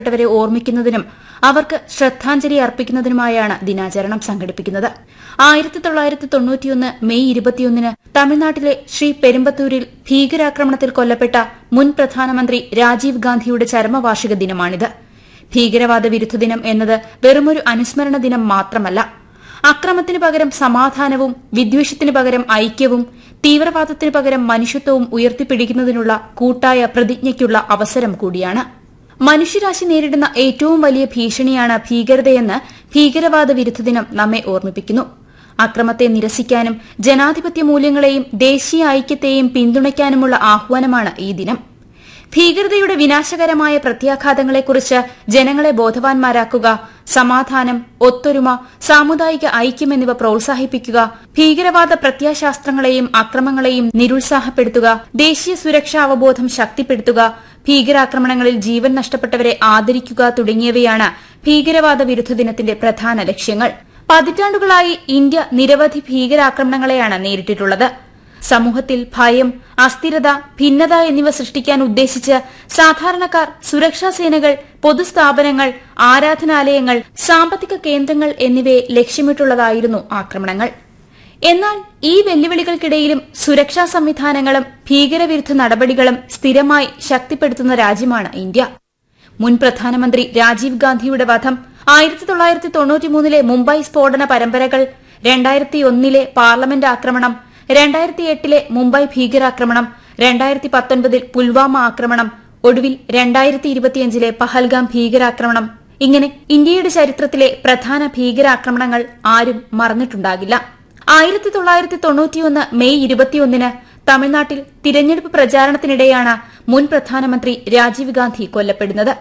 പ്പെട്ടവരെ ഓർമ്മിക്കുന്നതിനും അവർക്ക് ശ്രദ്ധാഞ്ജലി അർപ്പിക്കുന്നതിനുമായാണ് ദിനാചരണം സംഘടിപ്പിക്കുന്നത് ആയിരത്തി തൊള്ളായിരത്തി തൊണ്ണൂറ്റിയൊന്ന് മെയ് ഇരുപത്തിയൊന്നിന് തമിഴ്നാട്ടിലെ ശ്രീ പെരുമ്പത്തൂരിൽ ഭീകരാക്രമണത്തിൽ കൊല്ലപ്പെട്ട മുൻ പ്രധാനമന്ത്രി രാജീവ് ഗാന്ധിയുടെ ചരമവാർഷിക ദിനമാണിത് ഭീകരവാദ വിരുദ്ധ ദിനം എന്നത് വെറുമൊരു അനുസ്മരണ ദിനം മാത്രമല്ല അക്രമത്തിന് പകരം സമാധാനവും വിദ്വേഷത്തിന് പകരം ഐക്യവും തീവ്രവാദത്തിന് പകരം മനുഷ്യത്വവും ഉയർത്തിപ്പിടിക്കുന്നതിനുള്ള കൂട്ടായ പ്രതിജ്ഞയ്ക്കുള്ള അവസരം കൂടിയാണ് മനുഷ്യരാശി നേരിടുന്ന ഏറ്റവും വലിയ ഭീഷണിയാണ് ഭീകരതയെന്ന് ഭീകരവാദ വിരുദ്ധ ദിനം നമ്മെ ഓർമ്മിപ്പിക്കുന്നു അക്രമത്തെ നിരസിക്കാനും ജനാധിപത്യ മൂല്യങ്ങളെയും ദേശീയ ഐക്യത്തെയും പിന്തുണയ്ക്കാനുമുള്ള ആഹ്വാനമാണ് ഈ ദിനം ഭീകരതയുടെ വിനാശകരമായ പ്രത്യാഘാതങ്ങളെക്കുറിച്ച് ജനങ്ങളെ ബോധവാന്മാരാക്കുക സമാധാനം ഒത്തൊരുമ സാമുദായിക ഐക്യം എന്നിവ പ്രോത്സാഹിപ്പിക്കുക ഭീകരവാദ പ്രത്യാശാസ്ത്രങ്ങളെയും അക്രമങ്ങളെയും നിരുത്സാഹപ്പെടുത്തുക ദേശീയ സുരക്ഷാ അവബോധം ശക്തിപ്പെടുത്തുക ഭീകരാക്രമണങ്ങളിൽ ജീവൻ നഷ്ടപ്പെട്ടവരെ ആദരിക്കുക തുടങ്ങിയവയാണ് ഭീകരവാദ വിരുദ്ധ ദിനത്തിന്റെ പ്രധാന ലക്ഷ്യങ്ങൾ പതിറ്റാണ്ടുകളായി ഇന്ത്യ നിരവധി ഭീകരാക്രമണങ്ങളെയാണ് നേരിട്ടിട്ടുള്ളത് സമൂഹത്തിൽ ഭയം അസ്ഥിരത ഭിന്നത എന്നിവ സൃഷ്ടിക്കാൻ ഉദ്ദേശിച്ച് സാധാരണക്കാർ സുരക്ഷാ സേനകൾ പൊതുസ്ഥാപനങ്ങൾ ആരാധനാലയങ്ങൾ സാമ്പത്തിക കേന്ദ്രങ്ങൾ എന്നിവയെ ലക്ഷ്യമിട്ടുള്ളതായിരുന്നു ആക്രമണങ്ങൾ എന്നാൽ ഈ വെല്ലുവിളികൾക്കിടയിലും സുരക്ഷാ സംവിധാനങ്ങളും ഭീകരവിരുദ്ധ നടപടികളും സ്ഥിരമായി ശക്തിപ്പെടുത്തുന്ന രാജ്യമാണ് ഇന്ത്യ മുൻ പ്രധാനമന്ത്രി രാജീവ് ഗാന്ധിയുടെ വധം ആയിരത്തി തൊള്ളായിരത്തി തൊണ്ണൂറ്റിമൂന്നിലെ മുംബൈ സ്ഫോടന പരമ്പരകൾ രണ്ടായിരത്തി ഒന്നിലെ പാർലമെന്റ് ആക്രമണം രണ്ടായിരത്തി എട്ടിലെ മുംബൈ ഭീകരാക്രമണം രണ്ടായിരത്തി പത്തൊൻപതിൽ പുൽവാമ ആക്രമണം ഒടുവിൽ രണ്ടായിരത്തി ഇരുപത്തിയഞ്ചിലെ പഹൽഗാം ഭീകരാക്രമണം ഇങ്ങനെ ഇന്ത്യയുടെ ചരിത്രത്തിലെ പ്രധാന ഭീകരാക്രമണങ്ങൾ ആരും മറന്നിട്ടുണ്ടാകില്ല ആയിരത്തി തൊള്ളായിരത്തി തൊണ്ണൂറ്റിയൊന്ന് മെയ് ഇരുപത്തിയൊന്നിന് തമിഴ്നാട്ടിൽ തിരഞ്ഞെടുപ്പ് പ്രചാരണത്തിനിടെയാണ് മുൻ പ്രധാനമന്ത്രി രാജീവ് ഗാന്ധി കൊല്ലപ്പെടുന്നത്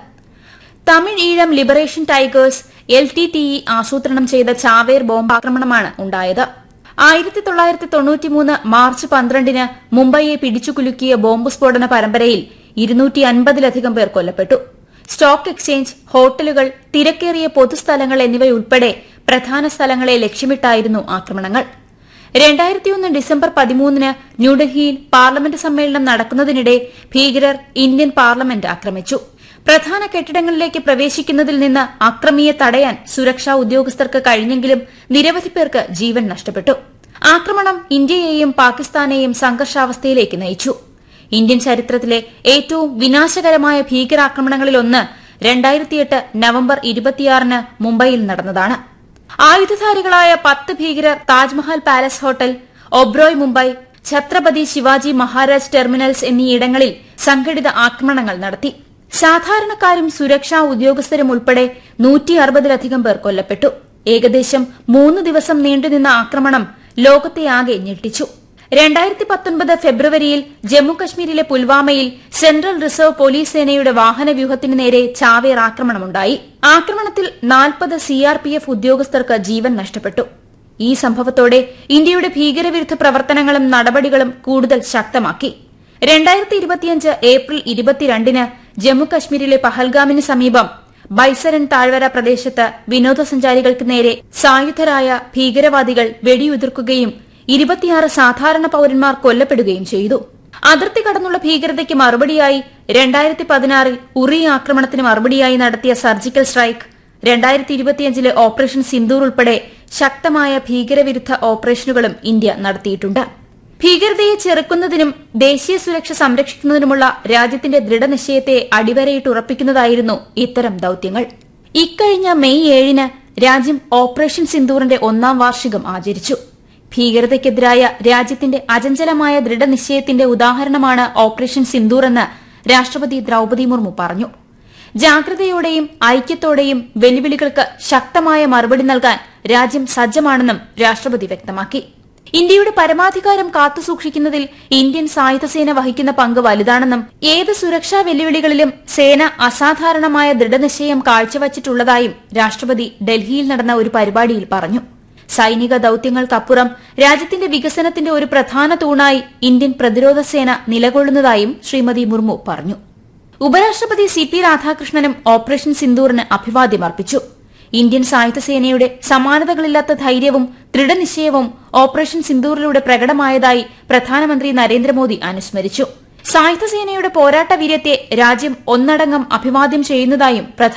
Tamil Eelam liberation tigers L T T E ആസൂത്രണം ചെയ്ത ചാവേർ ബോംബാക്രമണമാണ് ഉണ്ടായത് ആയിരത്തി തൊള്ളായിരത്തി തൊണ്ണൂറ്റിമൂന്ന് മാർച്ച് പന്ത്രണ്ടിന് മുംബൈയെ പിടിച്ചുകുലുക്കിയ ബോംബ് സ്ഫോടന പരമ്പരയിൽ ഇരുന്നൂറ്റി അൻപതിലധികം പേർ കൊല്ലപ്പെട്ടു സ്റ്റോക്ക് എക്സ്ചേഞ്ച് ഹോട്ടലുകൾ തിരക്കേറിയ പൊതുസ്ഥലങ്ങൾ എന്നിവയുൾപ്പെടെ പ്രധാന സ്ഥലങ്ങളെ ലക്ഷ്യമിട്ടായിരുന്നു ആക്രമണങ്ങൾ രണ്ടായിരത്തിയൊന്ന് ഡിസംബർ പതിമൂന്നിന് ന്യൂഡൽഹിയിൽ പാർലമെന്റ് സമ്മേളനം നടക്കുന്നതിനിടെ ഭീകരർ ഇന്ത്യൻ പാർലമെന്റ് ആക്രമിച്ചു പ്രധാന കെട്ടിടങ്ങളിലേക്ക് പ്രവേശിക്കുന്നതിൽ നിന്ന് അക്രമിയെ തടയാൻ സുരക്ഷാ ഉദ്യോഗസ്ഥർക്ക് കഴിഞ്ഞെങ്കിലും നിരവധി പേർക്ക് ജീവൻ നഷ്ടപ്പെട്ടു ആക്രമണം ഇന്ത്യയെയും പാകിസ്ഥാനെയും സംഘർഷാവസ്ഥയിലേക്ക് നയിച്ചു ഇന്ത്യൻ ചരിത്രത്തിലെ ഏറ്റവും വിനാശകരമായ ഭീകരാക്രമണങ്ങളിലൊന്ന് രണ്ടായിരത്തിയെട്ട് നവംബർ ഇരുപത്തിയാറിന് മുംബൈയിൽ നടന്നതാണ് ആയുധധാരികളായ പത്ത് ഭീകരർ Taj Mahal palace hotel Oberoi Mumbai Chhatrapati Shivaji Maharaj terminals എന്നീയിടങ്ങളിൽ സംഘടിത ആക്രമണങ്ങൾ നടത്തി സാധാരണക്കാരും സുരക്ഷാ ഉദ്യോഗസ്ഥരും ഉൾപ്പെടെ നൂറ്റി അറുപതിലധികം പേർ കൊല്ലപ്പെട്ടു ഏകദേശം മൂന്ന് ദിവസം നീണ്ടുനിന്ന ആക്രമണം ലോകത്തെയാകെ ഞെട്ടിച്ചു രണ്ടായിരത്തി പത്തൊൻപത് ഫെബ്രുവരിയിൽ ജമ്മുകശ്മീരിലെ പുൽവാമയിൽ സെൻട്രൽ റിസർവ് പോലീസ് സേനയുടെ വാഹനവ്യൂഹത്തിന് നേരെ ചാവേർ ആക്രമണമുണ്ടായി ആക്രമണത്തിൽ നാൽപ്പത് സിആർപിഎഫ് ഉദ്യോഗസ്ഥർക്ക് ജീവൻ നഷ്ടപ്പെട്ടു ഈ സംഭവത്തോടെ ഇന്ത്യയുടെ ഭീകരവിരുദ്ധ പ്രവർത്തനങ്ങളും നടപടികളും കൂടുതൽ ശക്തമാക്കി രണ്ടായിരത്തി ഇരുപത്തിയഞ്ച് ഏപ്രിൽ ഇരുപത്തിരണ്ടിന് ജമ്മുകശ്മീരിലെ പഹൽഗാമിന് സമീപം ബൈസരൻ താഴ്വര പ്രദേശത്ത് വിനോദസഞ്ചാരികൾക്ക് നേരെ സായുധരായ ഭീകരവാദികൾ വെടിയുതിർക്കുകയും ഇരുപത്തിയാറ് സാധാരണ പൌരന്മാർ കൊല്ലപ്പെടുകയും ചെയ്തു അതിർത്തി കടന്നുള്ള ഭീകരതയ്ക്ക് മറുപടിയായി രണ്ടായിരത്തി പതിനാറിൽ ഉറി ആക്രമണത്തിന് മറുപടിയായി നടത്തിയ സർജിക്കൽ സ്ട്രൈക്ക് രണ്ടായിരത്തി ഇരുപത്തിയഞ്ചിലെ ഓപ്പറേഷൻ സിന്ദൂർ ഉൾപ്പെടെ ശക്തമായ ഭീകരവിരുദ്ധ ഓപ്പറേഷനുകളും ഇന്ത്യ നടത്തിയിട്ടുണ്ട് ഭീകരതയെ ചെറുക്കുന്നതിനും ദേശീയ സുരക്ഷ സംരക്ഷിക്കുന്നതിനുമുള്ള രാജ്യത്തിന്റെ ദൃഢനിശ്ചയത്തെ അടിവരയിട്ടുറപ്പിക്കുന്നതായിരുന്നു ഇത്തരം ദൌത്യങ്ങൾ ഇക്കഴിഞ്ഞ മെയ് ഏഴിന് രാജ്യം ഓപ്പറേഷൻ സിന്ദൂറിന്റെ ഒന്നാം വാർഷികം ആചരിച്ചു ഭീകരതയ്ക്കെതിരായ രാജ്യത്തിന്റെ അചഞ്ചലമായ ദൃഢനിശ്ചയത്തിന്റെ ഉദാഹരണമാണ് ഓപ്പറേഷൻ സിന്ദൂർ എന്ന് രാഷ്ട്രപതി ദ്രൌപതി മുർമു പറഞ്ഞു ജാഗ്രതയോടെയും ഐക്യത്തോടെയും വെല്ലുവിളികൾക്ക് ശക്തമായ മറുപടി നൽകാൻ രാജ്യം സജ്ജമാണെന്നും രാഷ്ട്രപതി വ്യക്തമാക്കി ഇന്ത്യയുടെ പരമാധികാരം കാത്തുസൂക്ഷിക്കുന്നതിൽ ഇന്ത്യൻ സായുധസേന വഹിക്കുന്ന പങ്ക് വലുതാണെന്നും ഏത് സുരക്ഷാ വെല്ലുവിളികളിലും സേന അസാധാരണമായ ദൃഢനിശ്ചയം കാഴ്ചവച്ചിട്ടുള്ളതായും രാഷ്ട്രപതി ഡൽഹിയിൽ നടന്ന ഒരു പരിപാടിയിൽ പറഞ്ഞു സൈനിക ദൌത്യങ്ങൾക്കപ്പുറം രാജ്യത്തിന്റെ വികസനത്തിന്റെ ഒരു പ്രധാന തൂണായി ഇന്ത്യൻ പ്രതിരോധ സേന നിലകൊള്ളുന്നതായും ശ്രീമതി മുർമു പറഞ്ഞു ഉപരാഷ്ട്രപതി സി പി രാധാകൃഷ്ണനും ഓപ്പറേഷൻ സിന്ദൂറിന് അഭിവാദ്യം അർപ്പിച്ചു ഇന്ത്യൻ സായുധസേനയുടെ സമാനതകളില്ലാത്ത ധൈര്യവും ദൃഢനിശ്ചയവും ഓപ്പറേഷൻ സിന്ദൂറിലൂടെ പ്രകടമായതായി പ്രധാനമന്ത്രി നരേന്ദ്രമോദി അനുസ്മരിച്ചു സായുധസേനയുടെ പോരാട്ട വീര്യത്തെ രാജ്യം ഒന്നടങ്കം അഭിവാദ്യം ചെയ്യുന്നതായും പ്രധാനമന്ത്രി